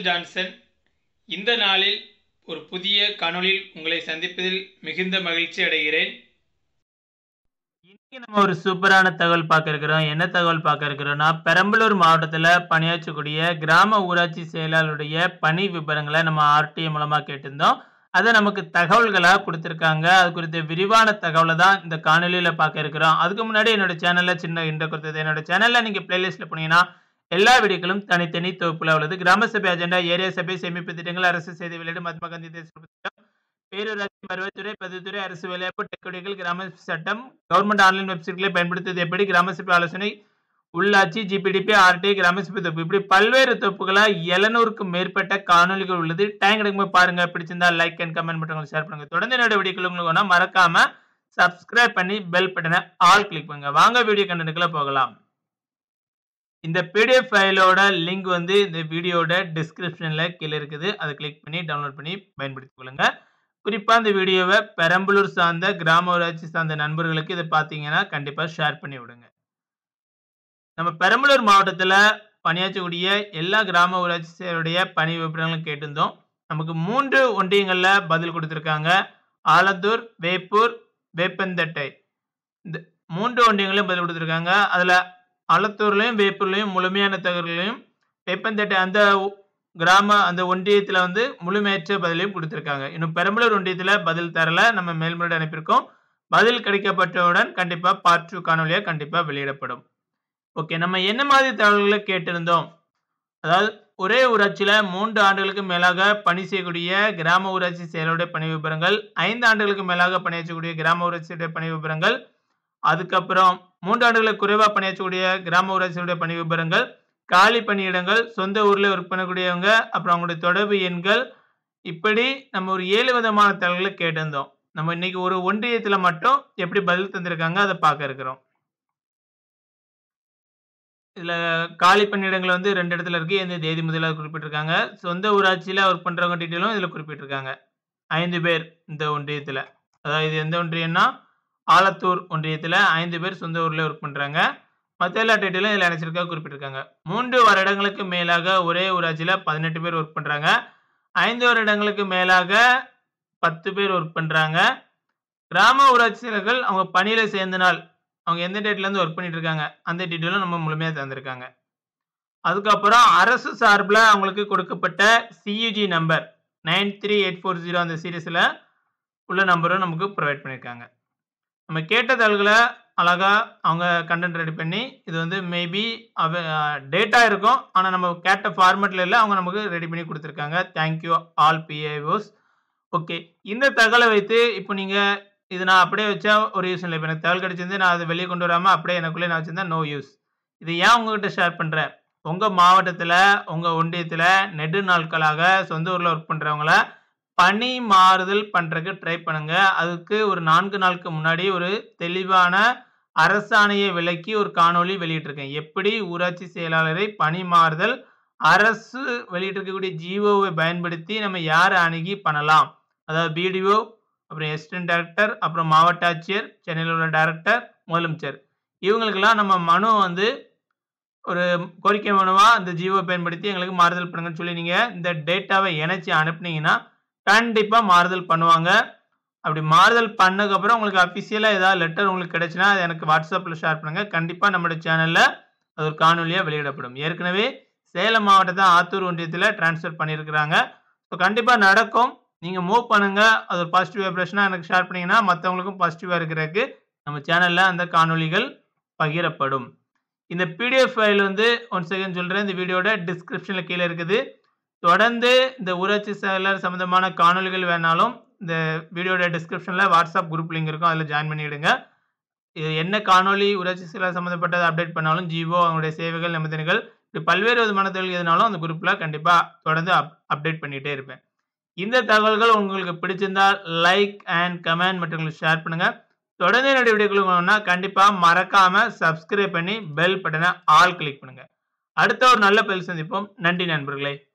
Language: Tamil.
மைக்கேல் ஜான்சன் இந்த நாளில் ஒரு புதிய காணொளியில் உங்களை சந்திப்பதில் மிகுந்த மகிழ்ச்சி அடைகிறேன் இன்னைக்கு நம்ம ஒரு சூப்பரான தகவல் பார்க்க இருக்கிறோம் என்ன தகவல் பார்க்க இருக்கிறோம்னா பெரம்பலூர் மாவட்டத்தில் பணியாற்றக்கூடிய கிராம ஊராட்சி செயலாளருடைய பணி விவரங்களை நம்ம ஆர்டிஐ மூலமாக கேட்டிருந்தோம் அதை நமக்கு தகவல்களாக கொடுத்துருக்காங்க அது குறித்த விரிவான தகவலை தான் இந்த காணொலியில் பார்க்க இருக்கிறோம் அதுக்கு முன்னாடி என்னோட சேனலில் சின்ன இன்ட்ரோ கொடுத்தது என்னோட சேனலில் நீங்கள் பிளேலிஸ்ட்டில் போனீங்கன்னா எல்லா வீடியோக்களும் தனித்தனி தொகுப்புல உள்ளது கிராம சபை அஜெண்டா ஏரியா சபை சேமிப்பு திட்டங்கள் அரசு செய்தி வெளியீடு மகாத்மா காந்தி தேசிய திட்டம் பேரூராட்சி வருவாய்த்துறை பதிவுத்துறை அரசு வேலைவாய்ப்பு டெக்கடிகள் கிராம சட்டம் கவர்மெண்ட் ஆன்லைன் வெப்சைட்களை பயன்படுத்துவது எப்படி கிராம சபை ஆலோசனை உள்ளாட்சி ஜிபிடிபி ஆர்டிஐ கிராம சபை தொகுப்பு இப்படி பல்வேறு தொகுப்புகளா எழுநூறுக்கும் மேற்பட்ட காணொலிகள் உள்ளது டைம் கிடைக்கும் பாருங்க பிடிச்சிருந்தா லைக் அண்ட் கமெண்ட் மட்டும் ஷேர் பண்ணுங்க தொடர்ந்து என்னோட வீடியோக்கள் உங்களுக்கு வேணா மறக்காம சப்ஸ்கிரைப் பண்ணி பெல் பட்டனை ஆல் கிளிக் பண்ணுங்க வாங்க வீடியோ கண்டென்ட்டுக்குள்ள போகலாம் இந்த பிடிஎஃப் ஃபைலோட லிங்க் வந்து இந்த வீடியோட டிஸ்கிரிப்ஷனில் கீழே இருக்குது அதை கிளிக் பண்ணி டவுன்லோட் பண்ணி பயன்படுத்திக் கொள்ளுங்க குறிப்பாக இந்த வீடியோவை பெரம்பலூர் சார்ந்த கிராம ஊராட்சி சார்ந்த நண்பர்களுக்கு இதை பார்த்தீங்கன்னா கண்டிப்பாக ஷேர் பண்ணி விடுங்க நம்ம பெரம்பலூர் மாவட்டத்தில் பணியாற்றக்கூடிய எல்லா கிராம ஊராட்சியுடைய பணி விவரங்களும் கேட்டிருந்தோம் நமக்கு மூன்று ஒன்றியங்களில் பதில் கொடுத்துருக்காங்க ஆலத்தூர் வேப்பூர் வேப்பந்தட்டை இந்த மூன்று ஒன்றியங்களையும் பதில் கொடுத்துருக்காங்க அதில் ஆலத்தூர்லையும் வேப்பூர்லையும் முழுமையான தகவல்களையும் வேப்பந்தட்டை அந்த கிராம அந்த ஒன்றியத்தில் வந்து முழுமையற்ற பதிலையும் கொடுத்துருக்காங்க இன்னும் பெரம்பலூர் ஒன்றியத்தில் பதில் தரல நம்ம மேல்முறை அனுப்பியிருக்கோம் பதில் கிடைக்கப்பட்டவுடன் கண்டிப்பாக பார்ட் டூ காணொலியாக கண்டிப்பாக வெளியிடப்படும் ஓகே நம்ம என்ன மாதிரி தகவல்களை கேட்டிருந்தோம் அதாவது ஒரே ஊராட்சியில் மூன்று ஆண்டுகளுக்கு மேலாக பணி செய்யக்கூடிய கிராம ஊராட்சி செயலருடைய பணி விவரங்கள் ஐந்து ஆண்டுகளுக்கு மேலாக பணியாற்றக்கூடிய கிராம ஊராட்சியுடைய பணி விவரங்கள் அதுக்கப்புறம் மூன்று ஆண்டுகளுக்கு குறைவாக பணியாற்றக்கூடிய கிராம ஊராட்சியுடைய பணி விவரங்கள் காலி பணியிடங்கள் சொந்த ஊரில் ஒர்க் பண்ணக்கூடியவங்க அப்புறம் அவங்களுடைய தொடர்பு எண்கள் இப்படி நம்ம ஒரு ஏழு விதமான தகவல்களை கேட்டிருந்தோம் நம்ம இன்னைக்கு ஒரு ஒன்றியத்தில் மட்டும் எப்படி பதில் தந்திருக்காங்க அதை பார்க்க இருக்கிறோம் இதில் காலி பணியிடங்கள் வந்து ரெண்டு இடத்துல இருக்குது எந்த தேதி முதலாக குறிப்பிட்டிருக்காங்க சொந்த ஊராட்சியில் ஒர்க் பண்ணுறவங்க டீட்டெயிலும் இதில் குறிப்பிட்டிருக்காங்க ஐந்து பேர் இந்த ஒன்றியத்தில் அதாவது இது எந்த ஒன்றியம்னா ஆலத்தூர் ஒன்றியத்தில் ஐந்து பேர் சொந்த ஊரில் ஒர்க் பண்ணுறாங்க மற்ற எல்லா டீட்டெயிலும் இதில் நினச்சிருக்கா குறிப்பிட்டிருக்காங்க மூன்று வருடங்களுக்கு மேலாக ஒரே ஊராட்சியில் பதினெட்டு பேர் ஒர்க் பண்ணுறாங்க ஐந்து வருடங்களுக்கு மேலாக பத்து பேர் ஒர்க் பண்ணுறாங்க கிராம ஊராட்சியர்கள் அவங்க பணியில் சேர்ந்த நாள் அவங்க எந்த டேட்லேருந்து ஒர்க் பண்ணிட்டு இருக்காங்க அந்த டீட்டெயிலும் நம்ம முழுமையாக தந்திருக்காங்க அதுக்கப்புறம் அரசு சார்பில் அவங்களுக்கு கொடுக்கப்பட்ட CUG number nine three eight four zero அந்த சீரீஸில் உள்ள நம்பரும் நமக்கு ப்ரொவைட் பண்ணியிருக்காங்க நம்ம கேட்ட தகவல்களை அழகாக அவங்க கண்டென்ட் ரெடி பண்ணி இது வந்து மேபி அவ டேட்டா இருக்கும் ஆனால் நம்ம கேட்ட ஃபார்மேட்டில் இல்லை அவங்க நமக்கு ரெடி பண்ணி கொடுத்துருக்காங்க தேங்க்யூ ஆல் பிஏஓஸ் ஓகே இந்த தகவலை வைத்து இப்போ நீங்கள் இது நான் அப்படியே வச்சா ஒரு யூஸ் இல்லை இப்போ எனக்கு தகவல் கிடச்சிருந்து நான் அதை வெளியே கொண்டு வராமல் அப்படியே எனக்குள்ளே நான் வச்சிருந்தா நோ யூஸ் இது ஏன் உங்ககிட்ட ஷேர் பண்ணுறேன் உங்கள் மாவட்டத்தில் உங்கள் ஒன்றியத்தில் நெடு நாட்களாக சொந்த ஊரில் ஒர்க் பண்ணுறவங்கள பணி மாறுதல் பண்ணுறதுக்கு ட்ரை பண்ணுங்க அதுக்கு ஒரு நான்கு நாளுக்கு முன்னாடி ஒரு தெளிவான அரசாணையை விலக்கி ஒரு காணொளி வெளியிட்டிருக்கேன் எப்படி ஊராட்சி செயலாளரை பணி மாறுதல் அரசு வெளியிட்டிருக்கக்கூடிய ஜிஓவை பயன்படுத்தி நம்ம யாரை அணுகி பண்ணலாம் அதாவது பிடிஓ அப்புறம் எஸ்டன் டைரக்டர் அப்புறம் மாவட்ட ஆட்சியர் சென்னையில் உள்ள டைரக்டர் முதலமைச்சர் இவங்களுக்கெல்லாம் நம்ம மனு வந்து ஒரு கோரிக்கை மனுவாக இந்த ஜிஓ பயன்படுத்தி எங்களுக்கு மாறுதல் பண்ணுங்கன்னு சொல்லி நீங்கள் இந்த டேட்டாவை இணைச்சி அனுப்புனீங்கன்னா கண்டிப்பாக மாறுதல் பண்ணுவாங்க அப்படி மாறுதல் பண்ணதுக்கப்புறம் உங்களுக்கு அஃபிஷியலாக ஏதாவது லெட்டர் உங்களுக்கு கிடைச்சுன்னா அது எனக்கு வாட்ஸ்அப்பில் ஷேர் பண்ணுங்கள் கண்டிப்பாக நம்மளோட சேனலில் அது ஒரு காணொலியாக வெளியிடப்படும் ஏற்கனவே சேலம் மாவட்டத்தை ஆத்தூர் ஒன்றியத்தில் ட்ரான்ஸ்ஃபர் பண்ணியிருக்கிறாங்க ஸோ கண்டிப்பாக நடக்கும் நீங்கள் மூவ் பண்ணுங்கள் அது ஒரு பாசிட்டிவ் வைப்ரேஷனாக எனக்கு ஷேர் பண்ணிங்கன்னா மற்றவங்களுக்கும் பாசிட்டிவாக இருக்கிறதுக்கு நம்ம சேனலில் அந்த காணொலிகள் பகிரப்படும் இந்த பிடிஎஃப் ஃபைல் வந்து ஒன் செகண்ட் சொல்கிறேன் இந்த வீடியோட டிஸ்கிரிப்ஷனில் கீழே இருக்குது தொடர்ந்து இந்த ஊராட்சி செயலர் சம்மந்தமான காணொலிகள் வேணாலும் இந்த வீடியோட டிஸ்கிரிப்ஷனில் வாட்ஸ்அப் குரூப் லிங்க் இருக்கும் அதில் ஜாயின் பண்ணிவிடுங்க இது என்ன காணொலி ஊராட்சி செயலர் சம்மந்தப்பட்டதை அப்டேட் பண்ணாலும் ஜிஓ அவங்களுடைய சேவைகள் நிபந்தனைகள் இப்படி பல்வேறு விதமான தொழில் எதுனாலும் அந்த குரூப்பில் கண்டிப்பாக தொடர்ந்து அப் அப்டேட் பண்ணிகிட்டே இருப்பேன் இந்த தகவல்கள் உங்களுக்கு பிடிச்சிருந்தால் லைக் அண்ட் கமெண்ட் மற்றவங்களுக்கு ஷேர் பண்ணுங்கள் தொடர்ந்து என்னுடைய வீடியோக்கள் வேணும்னா கண்டிப்பாக மறக்காமல் சப்ஸ்கிரைப் பண்ணி பெல் பட்டனை ஆல் கிளிக் பண்ணுங்கள் அடுத்த ஒரு நல்ல பதில் சந்திப்போம் நன்றி நண்பர்களே